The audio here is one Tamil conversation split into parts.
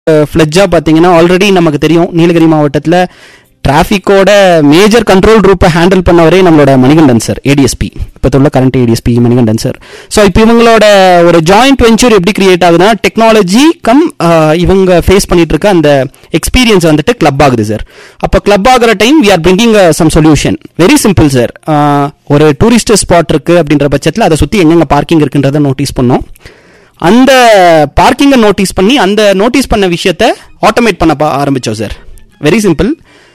ஃப்ளெஜ்ஜாக பார்த்தீங்கன்னா ஆல்ரெடி நமக்கு தெரியும் நீலகிரி மாவட்டத்தில் டிராஃபிக்கோட மேஜர் கண்ட்ரோல் குரூப்பை ஹேண்டில் பண்ணவரே நம்மளோட மணிகண்டன் சார் ஏடிஎஸ்பி இப்போ உள்ள current ADSP Manikandan sir so இப்போ இவங்களோட ஒரு ஜாயிண்ட் வெஞ்சர் எப்படி கிரியேட் ஆகுதுன்னா டெக்னாலஜி கம் இவங்க ஃபேஸ் பண்ணிட்டு இருக்க அந்த எக்ஸ்பீரியன்ஸ் வந்துட்டு கிளப் ஆகுது சார் அப்போ கிளப் ஆகுற time we are bringing some solution very simple sir ஒரு டூரிஸ்ட் ஸ்பாட் இருக்கு அப்படின்ற பட்சத்தில் அதை சுற்றி எங்கெங்க பார்க்கிங் இருக்குன்றதை நோட்டீஸ் பண்ணோம் அந்த பார்க்கிங்கை நோட்டீஸ் பண்ணி அந்த நோட்டீஸ் பண்ண விஷயத்த ஆட்டோமேட் பண்ண பா- ஆரம்பிச்சோம் sir very simple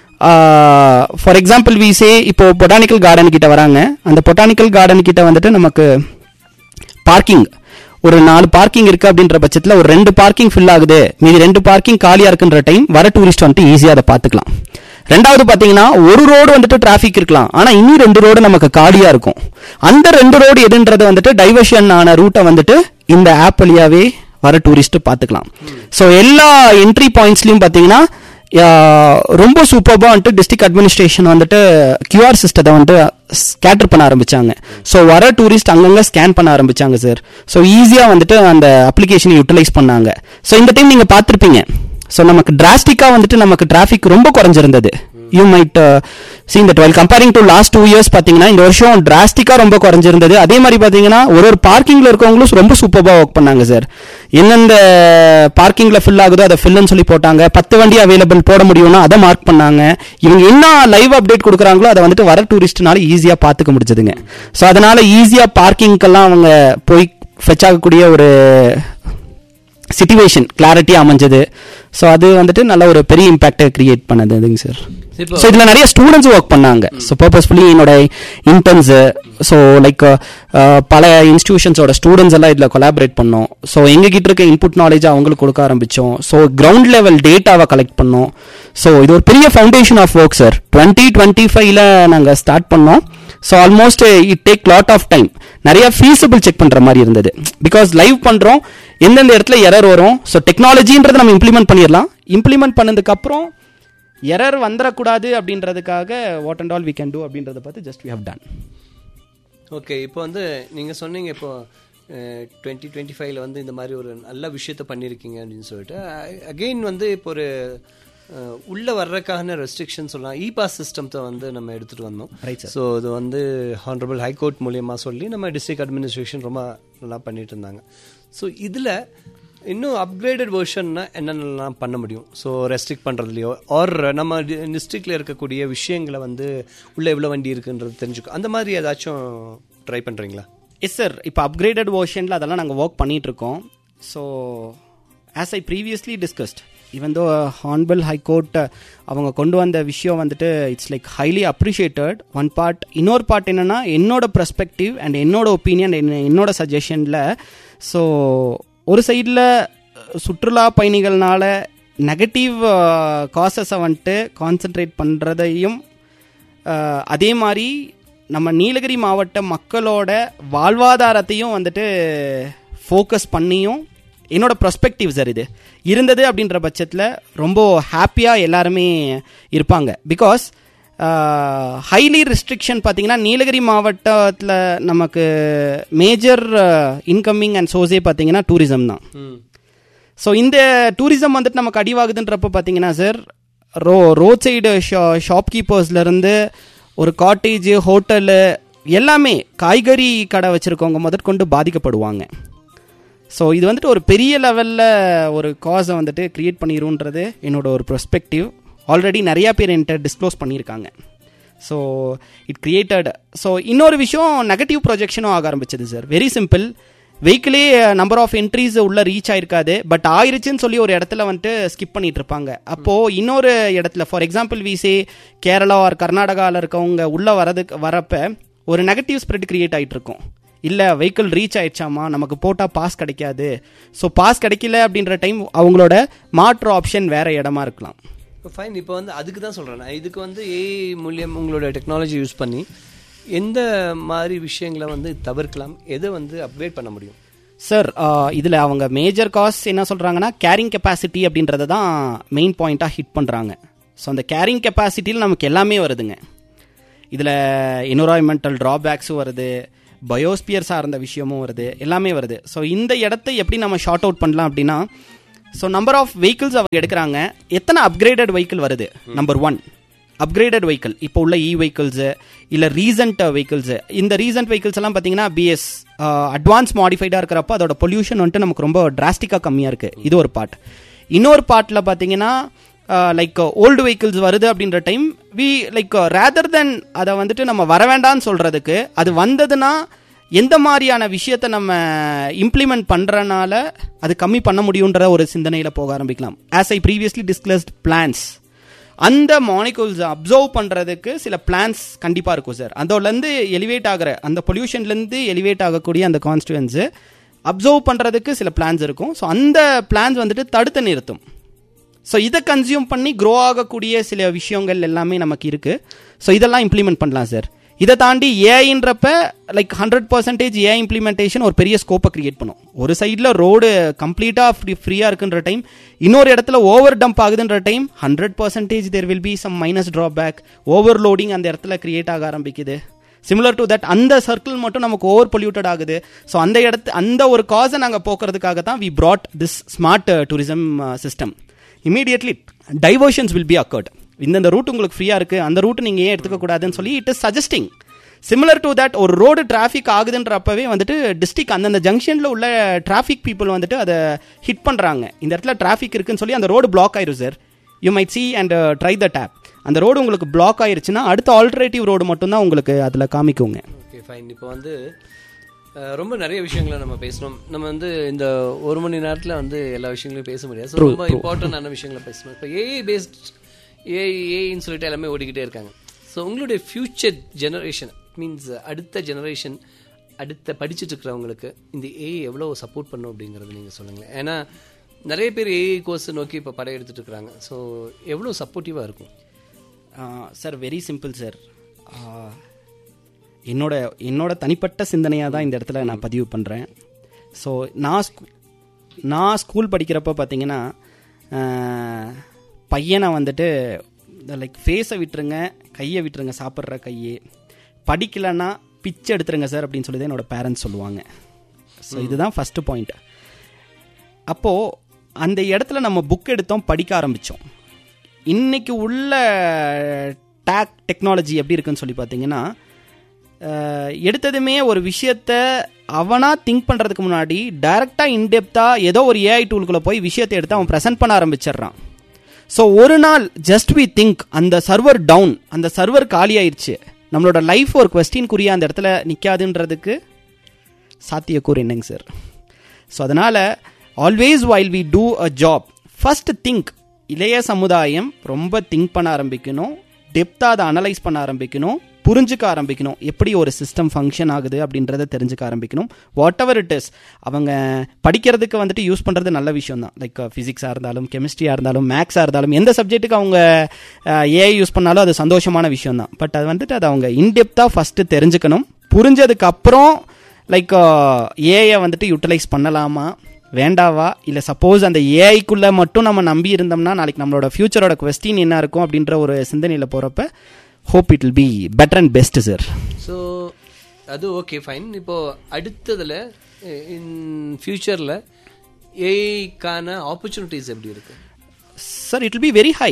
for example we say இப்போ பொட்டானிக்கல் கார்டன் கிட்ட வராங்க அந்த பொட்டானிக்கல் கார்டன் கிட்ட வந்துட்டு நமக்கு பார்க்கிங் ஒரு நாலு பார்க்கிங் இருக்கு அப்படின்ற பட்சத்தில் ஒரு ரெண்டு பார்க்கிங் ஃபில் ஆகுது மீதி ரெண்டு பார்க்கிங் காலியா இருக்குன்ற டைம் வர டூரிஸ்ட் வந்துட்டு ஈஸியாக அதை பார்த்துக்கலாம் ரெண்டாவது பார்த்தீங்கன்னா ஒரு ரோடு வந்துட்டு டிராஃபிக் இருக்கலாம் ஆனால் இன்னும் ரெண்டு ரோடு நமக்கு காலியா இருக்கும் அந்த ரெண்டு ரோடு எதுன்றது வந்துட்டு டைவர்ஷன் ஆன ரூட்டை வந்துட்டு இந்த ஆப் வழியாவே வர டூரிஸ்ட் பார்த்துக்கலாம் ஸோ எல்லா என்ட்ரி பாயிண்ட்ஸ்லையும் பார்த்தீங்கன்னா ஆஹ், ரொம்ப சூப்பராக வந்துட்டு டிஸ்ட்ரிக்ட் அட்மினிஸ்ட்ரேஷன் வந்துட்டு கியூஆர் சிஸ்டத்தை வந்துட்டு ஸ்கேட்டர் பண்ண ஆரம்பிச்சாங்க ஸோ வர டூரிஸ்ட் அங்கங்க ஸ்கேன் பண்ண ஆரம்பிச்சாங்க சார் ஸோ ஈஸியாக வந்துட்டு அந்த அப்ளிகேஷனை யூட்டிலைஸ் பண்ணாங்க ஸோ இந்த டைம் நீங்கள் பார்த்துருப்பீங்க ஸோ நமக்கு டிராஸ்டிக்காக வந்துட்டு நமக்கு டிராஃபிக் ரொம்ப குறைஞ்சிருந்தது you might see that while comparing to last two years பார்த்தீங்கன்னா இந்த வருஷம் டிராஸ்டிக்காக ரொம்ப குறைஞ்சிருந்தது அதே மாதிரி பார்த்தீங்கன்னா ஒரு ஒரு பார்க்கிங்கில் இருக்கவங்களும் ரொம்ப சூப்பராக ஒர்க் பண்ணாங்க சார் எந்தெந்த பார்க்கிங்கில் ஃபில் ஆகுதோ அதை ஃபில்லுன்னு சொல்லி போட்டாங்க பத்து வண்டி அவைலபிள் போட முடியும்னா அதை மார்க் பண்ணாங்க இவங்க என்ன லைவ் அப்டேட் கொடுக்குறாங்களோ அதை வந்துட்டு வர டூரிஸ்ட்னால ஈஸியாக பார்த்துக்க முடிஞ்சதுங்க ஸோ அதனால ஈஸியாக பார்க்கிங்க்கெல்லாம் அவங்க போய் ஃபெச் ஆகக்கூடிய ஒரு சிச்சுவேஷன் கிளாரிட்டியாக அமைஞ்சது ஸோ அது வந்துட்டு நல்ல ஒரு பெரிய இம்பாக்டை கிரியேட் பண்ணதுங்க சார் இப்போ- ஸோ இதில் நிறைய ஸ்டூடெண்ட்ஸ் ஒர்க் பண்ணாங்க ஸோ பர்பஸ்ஃபுல்லி என்னோட இன்டர்ன்ஸு ஸோ லைக் பல இன்ஸ்டிடியூஷன்ஸோட ஸ்டூடெண்ட்ஸ் எல்லாம் இதில் கொலாபரேட் பண்ணோம் ஸோ எங்ககிட்ட இருக்க இன்புட் நாலேஜ் அவங்களுக்கு கொடுக்க ஆரம்பித்தோம் ஸோ கிரவுண்ட் லெவல் டேட்டாவை கலெக்ட் பண்ணோம் ஸோ இது ஒரு பெரிய foundation of work sir twenty twenty ஃபைவ்ல நாங்கள் ஸ்டார்ட் பண்ணோம் so almost it take lot of time நிறைய ஃபீஸபிள் செக் பண்ணுற மாதிரி இருந்தது பிகாஸ் லைவ் பண்ணுறோம் எந்தெந்த இடத்துல எரர் வரும் ஸோ டெக்னாலஜின்றதை நம்ம இம்ப்ளிமெண்ட் பண்ணிடலாம் இம்ப்ளிமெண்ட் பண்ணதுக்கப்புறம் எரர் வந்துடக்கூடாது அப்படின்றதுக்காக what and all we can do அப்படின்றத பார்த்து just we have done okay இப்போ வந்து நீங்க சொன்னீங்க இப்போ டுவெண்ட்டி டுவெண்ட்டி ஃபைவ்ல வந்து இந்த மாதிரி ஒரு நல்ல விஷயத்த பண்ணியிருக்கீங்க அப்படின்னு சொல்லிட்டு அகெயின் வந்து இப்போ ஒரு அஹ், உள்ள வர்றதுக்கான ரெஸ்ட்ரிக்ஷன் சொல்லலாம் இ பாஸ் சிஸ்டத்தை வந்து நம்ம எடுத்துட்டு வந்தோம் Right, sir. ஸோ இது வந்து ஹானரபிள் ஹைகோர்ட் மூலியமா சொல்லி நம்ம டிஸ்ட்ரிக்ட் அட்மினிஸ்ட்ரேஷன் ரொம்ப நல்லா பண்ணிட்டு இருந்தாங்க ஸோ இதுல இன்னும் அப்கிரேடட் வெர்ஷன்னா என்னென்னலாம் பண்ண முடியும் ஸோ ரெஸ்ட்ரிக்ட் பண்ணுறதுலையோ ஆர் நம்ம டிஸ்ட்ரிக்டில் இருக்கக்கூடிய விஷயங்களை வந்து உள்ள எவ்வளோ வண்டி இருக்குன்றது தெரிஞ்சுக்கும் அந்த மாதிரி ஏதாச்சும் ட்ரை பண்ணுறீங்களா எஸ் சார் இப்போ அப்கிரேடட் வெர்ஷனில் அதெல்லாம் நாங்கள் ஒர்க் பண்ணிட்டு இருக்கோம் so as I previously discussed even though honourable high court அவங்க கொண்டு வந்த விஷயம் வந்துட்டு it's like highly appreciated one part இன்னொரு பார்ட் என்னன்னா என்னோட பெர்ஸ்பெக்டிவ் அண்ட் என்னோட ஒப்பீனியன் என்னோட சஜஷனில் ஸோ ஒரு சைடில் சுற்றுலா பயணிகள்னால நெகட்டிவ் காசஸை வந்துட்டு கான்சென்ட்ரேட் பண்ணுறதையும் அஹ், அதே மாதிரி நம்ம நீலகிரி மாவட்ட மக்களோட வாழ்வாதாரத்தையும் வந்துட்டு ஃபோக்கஸ் பண்ணியும் என்னோட ப்ரொஸ்பெக்டிவ் சார் இது இருந்தது அப்படின்ற பட்சத்தில் ரொம்ப ஹாப்பியாக எல்லாருமே இருப்பாங்க பிகாஸ் ஹைலி ரெஸ்ட்ரிக்ஷன் பார்த்தீங்கன்னா நீலகிரி மாவட்டத்தில் நமக்கு மேஜர் இன்கமிங் அண்ட் சோர்ஸே பார்த்தீங்கன்னா டூரிசம் தான் ஸோ இந்த டூரிசம் வந்துட்டு நமக்கு அடிவாகுதுன்றப்ப பார்த்தீங்கன்னா சார் ரோ ரோட் சைடு ஷா ஷாப்கீப்பர்ஸ்லேருந்து ஒரு காட்டேஜ் ஹோட்டலு எல்லாமே காய்கறி கடை வச்சுருக்கவங்க முதற்கொண்டு பாதிக்கப்படுவாங்க ஸோ இது வந்துட்டு ஒரு பெரிய லெவலில் ஒரு காஸை வந்துட்டு கிரியேட் பண்ணிருன்றது என்னோட ஒரு ப்ரொஸ்பெக்டிவ் ஆல்ரெடி நிறையா பேர் என்கிட்ட டிஸ்க்ளோஸ் பண்ணியிருக்காங்க ஸோ இட் கிரியேட்டட் ஸோ இன்னொரு விஷயம் நெகட்டிவ் ப்ரொஜெக்ஷனும் ஆக ஆரம்பிச்சது சார் வெரி சிம்பிள் வெஹிக்கிளே நம்பர் ஆஃப் என்ட்ரிஸ் உள்ள ரீச் ஆயிருக்காது பட் ஆயிருச்சுன்னு சொல்லி ஒரு இடத்துல வந்துட்டு ஸ்கிப் பண்ணிட்டு இருப்பாங்க அப்போ இன்னொரு இடத்துல for example we say Kerala or கர்நாடகாவில் இருக்கவங்க உள்ள வரதுக்கு வரப்ப ஒரு நெகட்டிவ் ஸ்ப்ரெட் கிரியேட் ஆயிட்டு இருக்கும் இல்லை வெஹிக்கிள் ரீச் ஆயிடுச்சாமா நமக்கு போட்டால் பாஸ் கிடைக்காது ஸோ பாஸ் கிடைக்கல அப்படின்ற டைம் அவங்களோட மாற்று ஆப்ஷன் வேற இடமா இருக்கலாம் ஃபைன் இப்போ வந்து அதுக்கு தான் சொல்கிறேன் நான் இதுக்கு வந்து ஏஐ மூலியம் உங்களோட டெக்னாலஜி யூஸ் பண்ணி எந்த மாதிரி விஷயங்களை வந்து தவிர்க்கலாம் எதை வந்து அப்கிரேட் பண்ண முடியும் சார் இதில் அவங்க மேஜர் காஸ் என்ன சொல்கிறாங்கன்னா கேரிங் கெப்பாசிட்டி அப்படின்றத தான் மெயின் பாயிண்ட்டாக ஹிட் பண்ணுறாங்க ஸோ அந்த கேரிங் கெப்பாசிட்டியில் நமக்கு எல்லாமே வருதுங்க இதில் என்விரான்மெண்டல் ட்ராபேக்ஸும் வருது பயோஸ்பியர் சார்ந்த விஷயமும் வருது எல்லாமே வருது ஸோ இந்த இடத்த எப்படி நம்ம ஷார்ட் அவுட் பண்ணலாம் அப்படின்னா ஸோ நம்பர் ஆஃப் வெஹிக்கிள்ஸ் அவங்க எடுக்கிறாங்க எத்தனை அப்கிரேடட் வெஹிக்கிள் வருது நம்பர் ஒன் அப்கிரேடட் வெஹிக்கிள் இப்போ உள்ள இ வெஹிக்கிள்ஸு இல்லை ரீசன்ட் வெஹிக்கிள்ஸு இந்த ரீசன்ட் வெஹிக்கிள்ஸ் எல்லாம் பார்த்தீங்கன்னா பிஎஸ் அட்வான்ஸ் மாடிஃபைடாக இருக்கிறப்ப அதோட பொல்யூஷன் வந்துட்டு நமக்கு ரொம்ப டிராஸ்டிக்காக கம்மியாக இருக்குது இது ஒரு பார்ட் இன்னொரு பார்ட்டில் பார்த்தீங்கன்னா லைக் ஓல்டு வெஹிக்கிள்ஸ் வருது அப்படின்ற time we like rather then அதை வந்துட்டு நம்ம வர வேண்டாம்னு சொல்கிறதுக்கு அது வந்ததுன்னா எந்த மாதிரியான விஷயத்தை நம்ம இம்ப்ளிமெண்ட் பண்ணுறனால அது கம்மி பண்ண முடியுன்ற ஒரு சிந்தனையில் போக ஆரம்பிக்கலாம் as I previously discussed plans அந்த மாலிகூல்ஸ் அப்சர்வ் பண்ணுறதுக்கு சில பிளான்ஸ் கண்டிப்பாக இருக்கும் சார் அதோடலேருந்து எலிவேட் ஆகிற அந்த பொல்யூஷன்லேருந்து எலிவேட் ஆகக்கூடிய அந்த கான்ஸ்டுவன்ஸு அப்சர்வ் பண்ணுறதுக்கு சில பிளான்ஸ் இருக்கும் ஸோ அந்த பிளான்ஸ் வந்துட்டு தடுத்து நிறுத்தும் ஸோ இதை கன்சியூம் பண்ணி க்ரோ ஆகக்கூடிய சில விஷயங்கள் எல்லாமே நமக்கு இருக்குது ஸோ இதெல்லாம் இம்ப்ளிமெண்ட் பண்ணலாம் சார் இதை தாண்டி ஏஐன்றப்ப like hundred percentage a implementation ஒரு பெரிய ஸ்கோப்பை கிரியேட் பண்ணும் ஒரு சைடில் ரோடு கம்ப்ளீட்டாக ஃப்ரீ ஃப்ரீயாக இருக்குன்ற டைம் இன்னொரு இடத்துல ஓவர் டம்ப் ஆகுதுன்ற time hundred percentage there will be some minus drawback overloading அந்த இடத்துல கிரியேட் ஆக ஆரம்பிக்குது சிமிலர் டு தட் அந்த சர்க்கிள் மட்டும் நமக்கு ஓவர் பொல்யூட்டட் ஆகுது ஸோ அந்த இடத்து அந்த ஒரு காசை நாங்கள் போக்குறதுக்காக தான் we brought this smart tourism system immediately diversions will be accorded இந்தந்த ரூட் உங்களுக்கு ஃப்ரீயாக இருக்குது அந்த ரூட் நீங்கள் ஏன் எடுத்துக்கக்கூடாதுன்னு சொல்லி it is suggesting similar to that ஒரு ரோடு டிராஃபிக் ஆகுதுன்றப்பவே வந்துட்டு டிஸ்ட்ரிக் அந்தந்த ஜங்ஷனில் உள்ள டிராஃபிக் பீப்புள் வந்துட்டு அதை ஹிட் பண்ணுறாங்க இந்த இடத்துல டிராஃபிக் இருக்குன்னு சொல்லி அந்த ரோடு பிளாக் ஆயிரும் sir you might see and try the tab அந்த ரோடு உங்களுக்கு பிளாக் ஆயிருச்சுன்னா அடுத்த ஆல்டர்னேட்டிவ் ரோடு மட்டும்தான் உங்களுக்கு அதில் காமிக்குங்க ஓகே ஃபைன் இப்போ வந்து அஹ், ரொம்ப நிறைய விஷயங்களை நம்ம பேசணும் நம்ம வந்து இந்த ஒரு மணி நேரத்தில் வந்து எல்லா விஷயங்களையும் பேச முடியாது So, ரொம்ப இம்பார்ட்டண்டான விஷயங்களை பேசணும் இப்போ ஏஐ பேஸ்ட் ஏஐ ஏஐன்னு சொல்லிட்டு எல்லாமே ஓடிக்கிட்டே இருக்காங்க ஸோ உங்களுடைய ஃபியூச்சர் ஜெனரேஷன் மீன்ஸ் அடுத்த ஜெனரேஷன் அடுத்த படிச்சுட்டு இருக்கிறவங்களுக்கு இந்த ஏஐ எவ்வளோ சப்போர்ட் பண்ணும் அப்படிங்கிறது நீங்கள் சொல்லுங்களேன் ஏன்னா நிறைய பேர் ஏஐ கோர்ஸ் நோக்கி இப்போ படையெடுத்துட்டு இருக்கிறாங்க ஸோ எவ்வளோ சப்போர்ட்டிவாக இருக்கும் சார் வெரி சிம்பிள் சார் என்னோட என்னோட தனிப்பட்ட சிந்தனையாக தான் இந்த இடத்துல நான் பதிவு பண்ணுறேன் ஸோ நான் ஸ்கூ- நான் ஸ்கூல் படிக்கிறப்ப பார்த்தீங்கன்னா ஆஹ், பையனை வந்துட்டு லைக் ஃபேஸை விட்டுருங்க கையை விட்டுருங்க சாப்பிட்ற கையே படிக்கலைன்னா பிச்சை எடுத்துருங்க சார் அப்படின்னு சொல்லி தான் என்னோட பேரண்ட்ஸ் சொல்லுவாங்க ஸோ இதுதான் ஃபஸ்ட்டு பாயிண்ட் அப்போது அந்த இடத்துல நம்ம புக் எடுத்தோம் படிக்க ஆரம்பித்தோம் இன்னைக்கு உள்ள டேக் டெக்னாலஜி எப்படி இருக்குன்னு சொல்லி பார்த்தீங்கன்னா அஹ், எடுத்ததுமே ஒரு விஷயத்த அவனா திங்க் பண்ணுறதுக்கு முன்னாடி டைரெக்டாக இன்டெப்த்தாக ஏதோ ஒரு ஏஐ டூலுக்குள்ளே போய் விஷயத்தை எடுத்து அவன் ப்ரெசென்ட் பண்ண ஆரம்பிச்சிடுறான் ஸோ ஒரு நாள் ஜஸ்ட் வி திங்க் அந்த சர்வர் டவுன் அந்த சர்வர் காலி ஆயிடுச்சு நம்மளோட லைஃப் ஒரு கொஸ்டின்குரிய அந்த இடத்துல நிற்காதுன்றதுக்கு சாத்தியக்கூறு என்னங்க சார் ஸோ அதனால் always while we do a job first think இளைய சமுதாயம் ரொம்ப திங்க் பண்ண ஆரம்பிக்கணும் டெப்த்தாக அதை அனலைஸ் பண்ண ஆரம்பிக்கணும் புரிஞ்சுக்க ஆரம்பிக்கணும் எப்படி ஒரு சிஸ்டம் ஃபங்க்ஷன் ஆகுது அப்படின்றத தெரிஞ்சுக்க ஆரம்பிக்கணும் வாட் எவர் இட் இஸ் அவங்க படிக்கிறதுக்கு வந்துட்டு யூஸ் பண்ணுறது நல்ல விஷயம் தான் லைக் ஃபிசிக்ஸாக இருந்தாலும் கெமிஸ்ட்ரியாக இருந்தாலும் மேக்ஸாக இருந்தாலும் எந்த சப்ஜெக்ட்டுக்கு அவங்க ஏஐ யூஸ் பண்ணாலும் அது சந்தோஷமான விஷயம் தான் பட் அது வந்துட்டு அதை அவங்க இன்டெப்த்தாக ஃபஸ்ட்டு தெரிஞ்சுக்கணும் புரிஞ்சதுக்கு அப்புறம் லைக் ஏஐ வந்துட்டு யூட்டிலைஸ் பண்ணலாமா வேண்டாவா இல்லை சப்போஸ் அந்த ஏஐக்குள்ளே மட்டும் நம்ம நம்பி இருந்தோம்னா நாளைக்கு நம்மளோட ஃபியூச்சரோட கொஸ்டின் என்ன இருக்கும் அப்படின்ற ஒரு சிந்தனையில் போகிறப்ப hope it will be better and best sir so அது ஓகே ஃபைன் இப்போ அடுத்ததுல இன் ஃபியூச்சரில் ஏஐக்கான ஆப்பர்ச்சுனிட்டிஸ் எப்படி இருக்கு sir it will be very high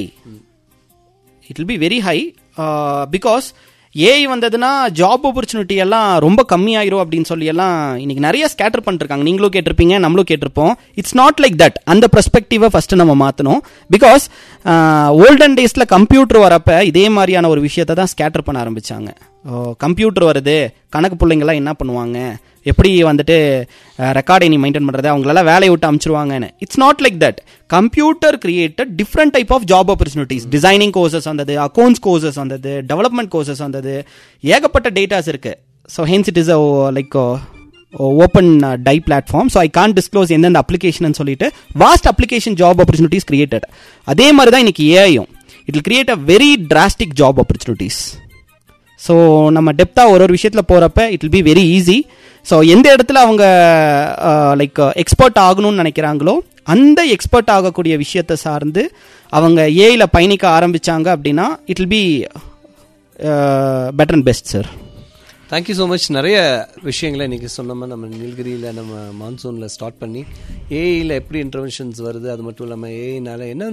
it will be very high because AI வந்ததுன்னா ஜாப் ஆப்பர்ச்சுனிட்டி எல்லாம் ரொம்ப கம்மியாயிரும் அப்படின்னு சொல்லி எல்லாம் இன்னைக்கு நிறைய ஸ்கேட்டர் பண்ணிருக்காங்க நீங்களும் கேட்டிருப்பீங்க நம்மளும் கேட்டிருப்போம் இட்ஸ் நாட் லைக் தட் அந்த பெர்ஸ்பெக்டிவை ஃபர்ஸ்ட் நம்ம மாற்றணும் பிகாஸ் ஓல்டன் டேஸில் கம்ப்யூட்டர் வரப்ப இதே மாதிரியான ஒரு விஷயத்தை தான் ஸ்கேட்டர் பண்ண ஆரம்பிச்சாங்க கம்ப்யூட்டர் வருது கணக்கு பிள்ளைங்களாம் என்ன பண்ணுவாங்க எப்படி வந்துட்டு ரெக்கார்டை நீ மெயின்டைன் பண்ணுறது அவங்களெல்லாம் வேலையை விட்டு அமுச்சிருவாங்கன்னு it's not like that computer created different type of job opportunities designing courses வந்தது அக்கௌண்ட்ஸ் கோர்சஸ் வந்தது டெவலப்மெண்ட் கோர்சஸ் வந்தது ஏகப்பட்ட டேட்டாஸ் இருக்கு so hence it is a like open டை platform so I can disclose எந்தெந்த அப்ளிகேஷன் சொல்லிட்டு vast application job opportunities created அதே மாதிரி தான் இன்னைக்கு ஏஐயும் it will create a very drastic job opportunities so நம்ம டெப்த்தாக ஒரு ஒரு விஷயத்தில் போகிறப்ப it will be very easy so எந்த இடத்துல அவங்க லைக் எக்ஸ்பர்ட் ஆகணும்னு நினைக்கிறாங்களோ அந்த எக்ஸ்பர்ட் ஆகக்கூடிய விஷயத்தை சார்ந்து அவங்க ஏஐயில் பயணிக்க ஆரம்பித்தாங்க அப்படின்னா it will be better and best sir thank you so much நிறைய விஷயங்களை இன்னைக்கு சொன்னோமா நம்ம நீலகிரியில் நம்ம மான்சூனில் ஸ்டார்ட் பண்ணி ஏஐயில் எப்படி இன்டர்வென்ஷன்ஸ் வருது அது மட்டும் இல்லாமல் ஏஐனால என்ன